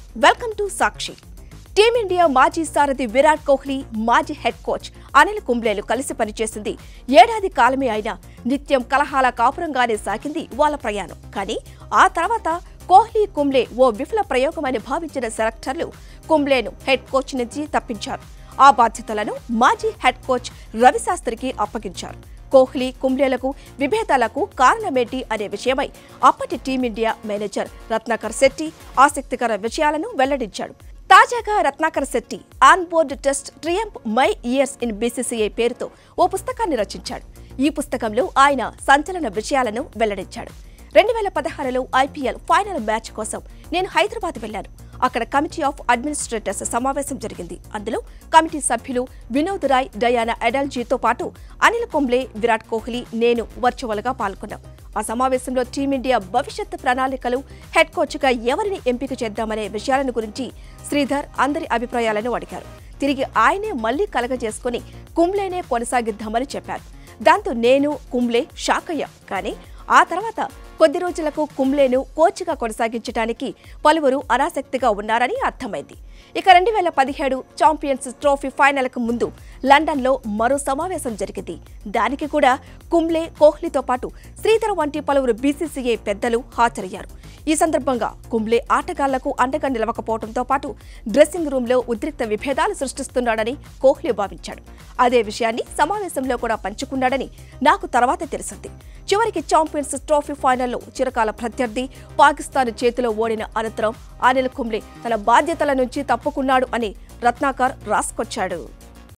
welcome to Sakshi team India మాజీ సారథి విరాట్ కోహ్లీ మాజీ head coach Anil కుంబ్లేలు కలిసి పనిచేసింది ఏడాది కాలమే అయినా నిత్యం కలహాల కాపురంగానే సాగింది వాళ్ళ ప్రయాణం కానీ ఆ తర్వాత కోహ్లీ కుంబ్లే ఓ విఫల ప్రయోగమని భావించిన సెలెక్టర్లు కుంబ్లేను హెడ్ కోచ్ నుంచి తప్పించారు ఆ బాధ్యతలను మాజీ హెడ్ కోచ్ రవిశాస్త్రికి అప్పగించారు కోహ్లీ కుంబ్లేలకు విభేదాలకు కారణమేంటి అనే విషయమై అప్పటి టీమిండియా మేనేజర్ రత్నాకర్ శెట్టి ఆసక్తికర విషయాలను వెల్లడించాడు తాజాగా Ratnakar Shetty on board test triumph my years in BCCI పేరుతో ఓ పుస్తకాన్ని రచించాడు ఈ పుస్తకంలో ఆయన సంచలన విషయాలను వెల్లడించాడు రెండు వేల పదహారులో ఐపీఎల్ ఫైనల్ మ్యాచ్ కోసం నేను హైదరాబాద్ వెళ్లాను అక్కడ కమిటీ ఆఫ్ అడ్మినిస్ట్రేటర్స్ సమావేశం జరిగింది అందులో కమిటీ సభ్యులు వినోద్ రాయ్ డయానా ఎడల్జీతో పాటు అనిల్ కుంబ్లే విరాట్ కోహ్లీ నేను వర్చువల్ గా పాల్గొన్నాం ఆ సమావేశంలో టీమిండియా భవిష్యత్ ప్రణాళికలు హెడ్ కోచ్గా ఎవరిని ఎంపిక చేద్దామనే విషయాలను గురించి శ్రీధర్ అందరి అభిప్రాయాలను అడిగారు తిరిగి ఆయనే మళ్లీ కలగజేసుకుని కుంబ్లేనే కొనసాగిద్దామని చెప్పారు దాంతో నేను కుంబ్లే షాక్ అయ్యాం కానీ ఆ తర్వాత కొద్ది రోజులకు కుంబ్లేను కోచ్గా కొనసాగించడానికి పలువురు అనాసక్తిగా ఉన్నారని అర్థమైంది ఇక రెండు వేల పదిహేడు ఛాంపియన్స్ ట్రోఫీ ఫైనల్కు ముందు లండన్లో మరో సమావేశం జరిగింది దానికి కూడా కుంబ్లే కోహ్లీతో పాటు శ్రీధర్ వంటి పలువురు బీసీసీఐ పెద్దలు హాజరయ్యారు ఈ సందర్భంగా కుంబ్లే ఆటగాళ్లకు అండగా నిలవకపోవడంతో పాటు డ్రెస్సింగ్ రూంలో ఉద్రిక్త విభేదాలు సృష్టిస్తున్నాడని కోహ్లీ భావించాడు అదే విషయాన్ని సమావేశంలో కూడా పంచుకున్నాడని నాకు తర్వాత తెలిసింది చివరికి ఛాంపియన్స్ ట్రోఫీ ఫైనల్లో చిరకాల ప్రత్యర్థి పాకిస్తాన్ చేతిలో ఓడిన అనంతరం అనిల్ కుంబ్లే తన బాధ్యతల నుంచి తప్పుకున్నాడు అని రత్నాకర్ రాసుకొచ్చాడు